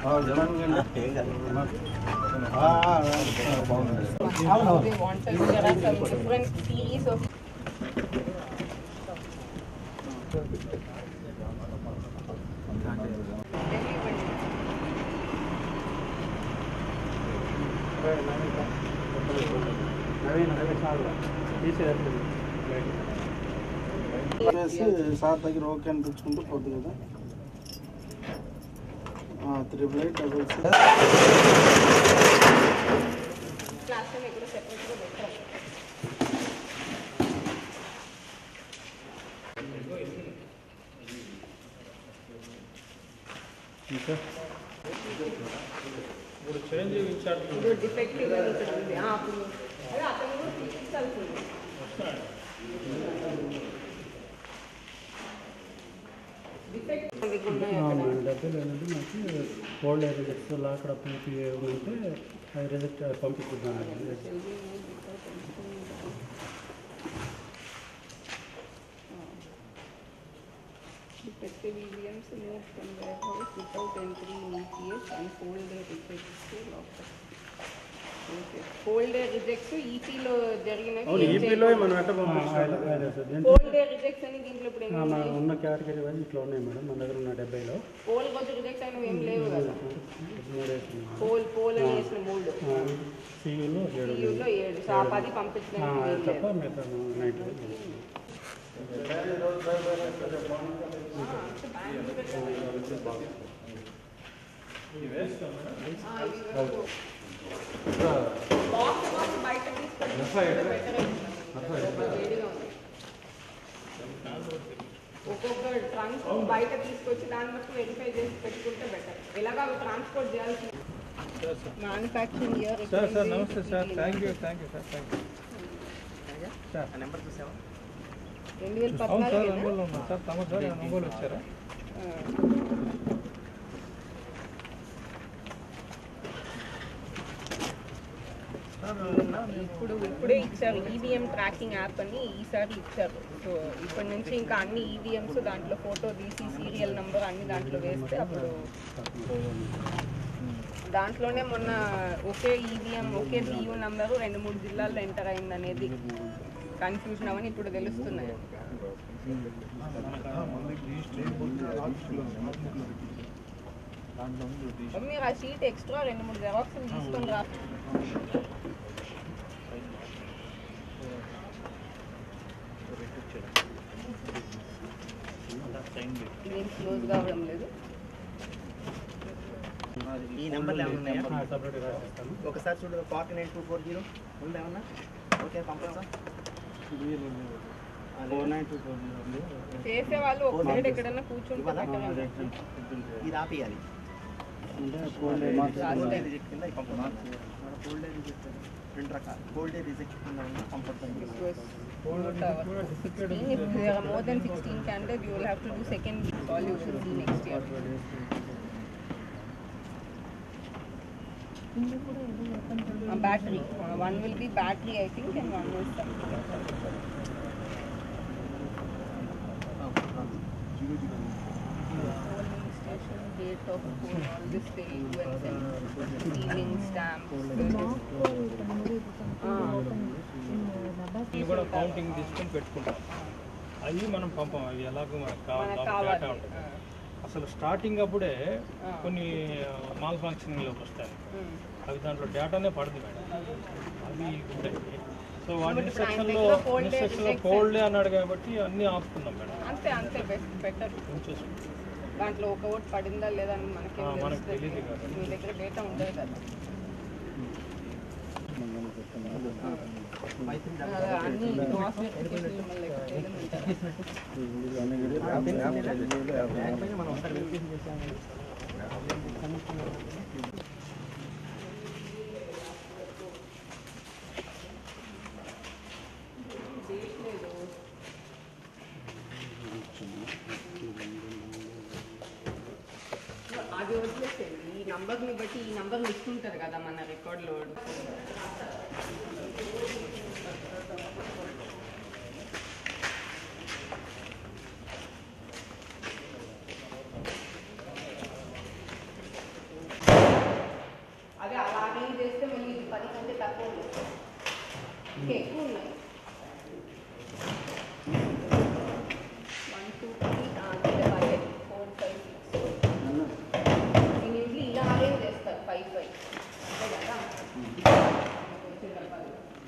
They wanted, there are some different series of వేసి sir దగ్గర okay అనిపించుకుంటూ పోద్ది కదా triple eight double six class room ఎక్కడో separate గా పెట్టారు. ఇప్పుడు defective అని ఇక్కడ ఉంది. ఆ, అప్పుడు అదే అతను కూడా తీపించాల్సింది. Defect మీకు ఉన్నాయి అక్కడ. డబ్బులు అనేది నాకు ఓల్డ్ రిజెక్ట్స్ అక్కడ పీపీ ఉంటే అది రిజెక్ట్ పంపించుకున్నాను Defective EVMs moved from warehouse without entry in EPS and folder rejects to locker. Okay. Folder rejects EP లో జరిగిన అవును ఈపీలో మనం ఎట్ట పంపించాలి folder rejects అని దీంట్లో ఇప్పుడు ఏమి ఉన్నాయి? ఉన్న కేటగిరీ వైజ్ ఇట్లా ఉన్నాయి మేడం మన దగ్గర ఉన్న డెబ్బైలో పోల్ కొంచెం రిజెక్ట్ అయినవి ఏం లేవు కదా మూడు వేసినాయి పోల్ పోల్ అని వేసిన మూడు సియూలో ఏడు లో ఏడు సో ఆ పది పంపించడానికి ఆ, వీలు తప్ప లేదు. మిగతా నైట్ బాక్స్ బాక్స్ బయట తీసుకొని better ఏ. లోపల వేడిగా ఉంది. ఒక్కొక్క ట్రాన్స్పోర్ట్ బయట తీసుకొచ్చి దాన్ని బట్టి వెరిఫై చేసి పెట్టుకుంటే బెటర్ ఎలాగా అవి ట్రాన్స్పోర్ట్ చేయాల్సి మ్యానుఫ్యాక్చరింగ్ ఇయర్ సార్ సార్ నమస్తే sir thank you thank you sir thank you రెండు వేల అవును పద్నాలుగు సార్ ఒంగోలు ఉన్నాం సార్ తమ సార్ ఒంగోలు వచ్చారా ఇప్పుడు ఇప్పుడే ఇచ్చారు ఈవీఎం ట్రాకింగ్ యాప్ అని ఈసారి ఇచ్చారు సో ఇప్పటి నుంచి ఇంకా అన్ని ఈవీఎంస్ దాంట్లో ఫోటో తీసి సీరియల్ నెంబర్ అన్ని దాంట్లో వేస్తే అప్పుడు దాంట్లోనే మొన్న ఒకే ఈవీఎం ఒకే బియూ నెంబరు రెండు మూడు జిల్లాల్లో ఎంటర్ అయింది అనేది కన్ఫ్యూజన్ అవని ఇప్పుడు తెలుస్తున్నాయి మీరు ఆ షీట్ ఎక్స్ట్రా రెండు మూడు జెరాక్స్ తీసుకొని రా ఇదేం క్లోజ్ కావడం లేదు ఈ నెంబర్లు ఏమైనా ఉన్నాయా సపరేట్గా రాసిస్తాను ఒకసారి చూడు forty nine two four zero ఉందా ఏమన్నా ఓకే పంపిస్తా ఫోర్ నైన్ టూ ఫోర్ ఉంది చేసే వాళ్ళు ఒక సైడ్ ఎక్కడన్నా కూర్చుంటే బెటర్ ఇది ఆపేయాలి అంటే four day gold day reject కింద ఇది పంపిస్తాను గోల్డ్ డే రిజెక్ట్ రెండు రకాలు గోల్డ్ డే రిజెక్ట్ కింద ఉన్న పంపిస్తాను If there are more than 16 candidates, you will have to do second solution the next year. Uh, battery. Uh, one will be battery, I think, and one is something else. Polling station, date of poll, all this they do and send. Evening stamps. ఇవి కూడా counting తీసుకొని పెట్టుకుంటాం అవి మనం పంపం అవి ఎలాగో మనకు కావాలి మనకు దానికి కావాలి డేటా ఉంటుంది అసలు స్టార్టింగ్ అప్పుడే కొన్ని మాల్ ఫంక్షనింగ్లోకి వస్తాయి Mm. అవి దాంట్లో డేటానే పడదు మేడం అవి ఉంటాయి సో వాటి ఇప్పుడు ఆయన ఇన్స్ట్రక్షన్లో దగ్గర cold day ఇన్స్ట్రక్షన్లో rejects కోల్డ్ అన్నాడు కాబట్టి అన్నీ ఆపుతున్నాం మేడం అంతే అంతే బెస్ట్ బెటర్ ఉంచేసుకుంటాం దాంట్లో ఒక ఓట్ పడిందా లేదా అని మనకేం ఆ, మనకు తెలుస్తుంది తెలీదు కదా. మీ దగ్గర డేటా ఉండదు కదా అలా అన్ని cross verification మిమ్మల్ని ఎక్కడ చేయడం ఉంటారు. మనం ఒకసారి వెరిఫికేషన్ చేసాము అది వదిలేసేయండి ఈ నంబర్ని బట్టి ఈ నంబర్ లిస్ట్ ఉంటుంది కదా మన రికార్డ్లో ఇంకా ఎక్కువ ఉన్నాయి one two three five four five six నేను ఇడ్లీ ఇలా అరేంజ్ చేస్తారు ఫైవ్ ఫైవ్ అంతే కదా కొంచెం డబ్బాలు.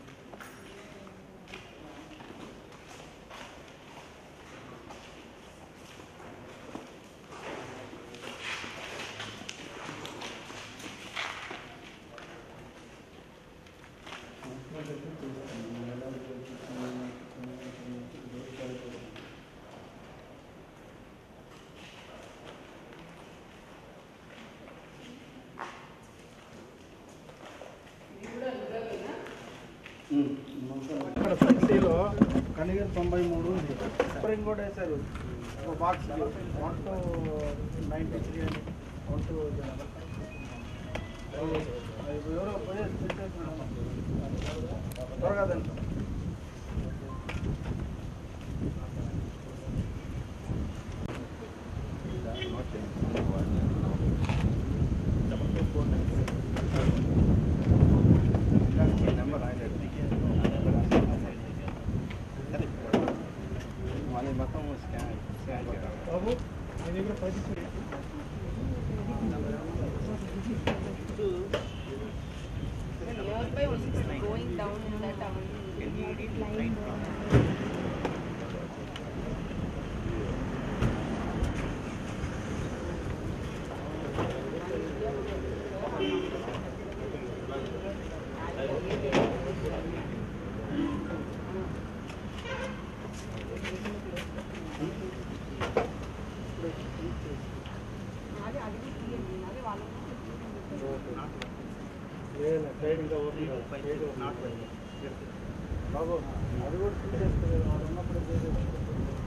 ఇది కూడా రిజర్వేనా ఇక్కడ ఫ్లెక్సీలో కనిగిరి తొంభై మూడు ఉంది స్ప్రింగ్ కూడా వేశారు ఒక box one two ninety three అని వన్ టు ఎవరో పోయి తెచ్చేస్తున్నారు. త్వరగా తింటాం బాబు మీ దగ్గర పది nearby only it's going down in that town. అది అది తీయండి అది వాళ్ళకి లేదు సైడ్ ఇంకా ఓపెన్ కాదు. సైడ్ నాట్ బాబు అది కూడా తీసేస్తుంది వాడు ఉన్నప్పుడు చేసేస్తుంది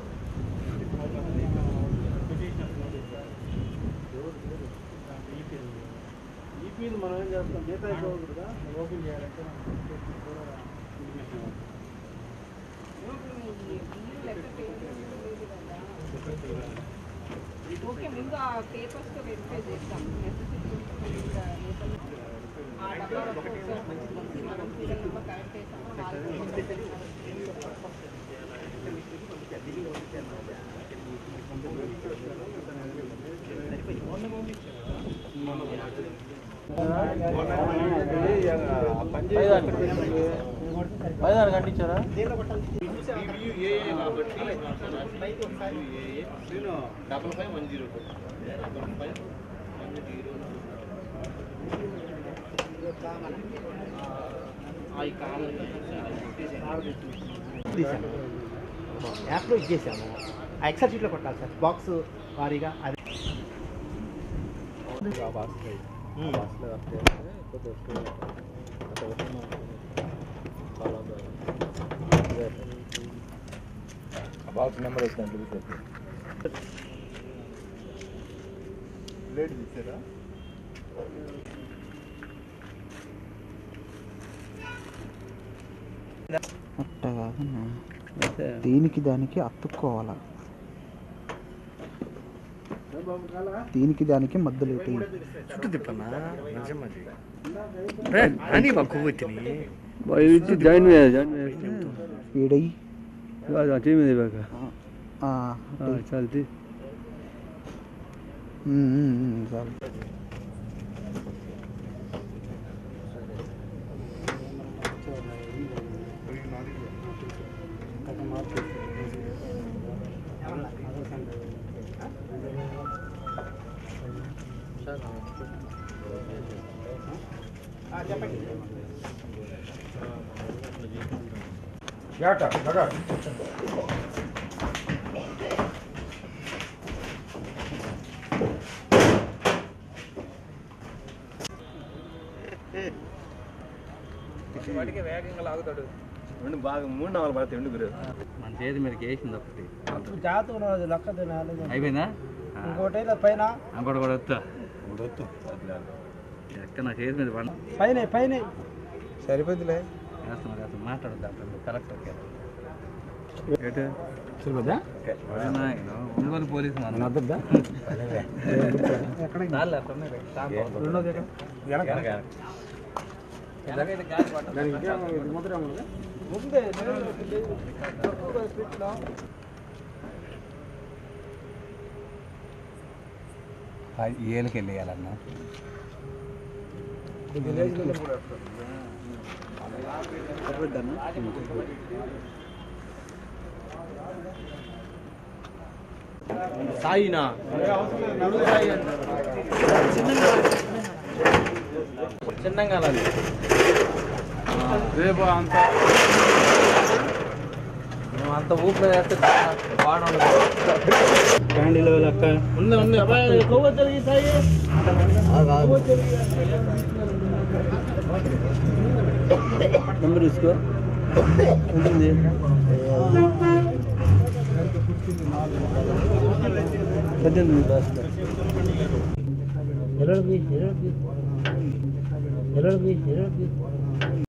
ఈపీలు మనం ఏం చేస్తాం మిగతా ఇవ్వకూడదా ఓపెన్ చేయాలంటే ఓకే ముందు ఆ పేపర్స్తో వెరిఫై చేస్తాం నెసెసిటీ ఆ డబ్బా ఒకసారి మంచి మనం సీరియల్ నెంబర్ కరెక్ట్ చేస్తామో పైదారు కట్టించారా తీసాను యాప్లో ఇచ్చేసాము ఆ ఎక్సెల్ షీట్లో కొట్టాలి సార్ బాక్స్ వారీగా అది బాక్స్ నెంబర్ వచ్చిందంటే ప్లేట్ తీసారా అట్ట కాదన్నా దీనికి దానికి అతుక్కోవాలా దీనికి దానికి మధ్యలో ఇటు చుట్టూ తిప్పన్నా నిజమది అని మా కొవ్వొత్తిని జాయిన్ జాయిన్ ఈడయి టీమ్ ఇది బాగా ఆ, చల్తి ఉమ్, ఉమ్, ఉమ్, చాలు వాటికి వేగంగా లాగుతాడు రెండు బాగా మూడు నాలుగు పడతాయి రెండు గురు మన చేతి మీదకి వేసింది ఒకటి జాతకం అది లెక్క తినాలి అయిపోయిందా ఇంకోటి ఇలా పైన ఇంకోటి కూడా వస్తా ఎక్క నా చేతి మీద పడ పైన పైన సరిపోద్దిలే వేస్తున్నా వేస్తున్నా మాట్లాడద్దు అప్పుడు కరెక్ట్ ఓకే మున్సిపల్ పోలీసు మనం ఎక్కడ చాలు అట్లా ఉన్నాయి. రెండోది ఎక్కడ? వెనక దానికి ఇంకేం ఇది ముద్ర ఏమన్నది ముందే తక్కువ స్పీడ్లో ఏళ్ళకి వెళ్ళేయాలన్నా సాయినా చిన్నగా రేపు అంత మేము అంత ఊపిలో వేస్తే బాగుండదు క్యాండిల్ లెక్క ఉంది ఉంది అబ్బాయి కొవ్వు జరిగి సాయి నెంబర్ తీసుకో ఉంటుంది పద్దెనిమిది రాస్తా ఎరడు ఎరడు ఎరడు ఎరడు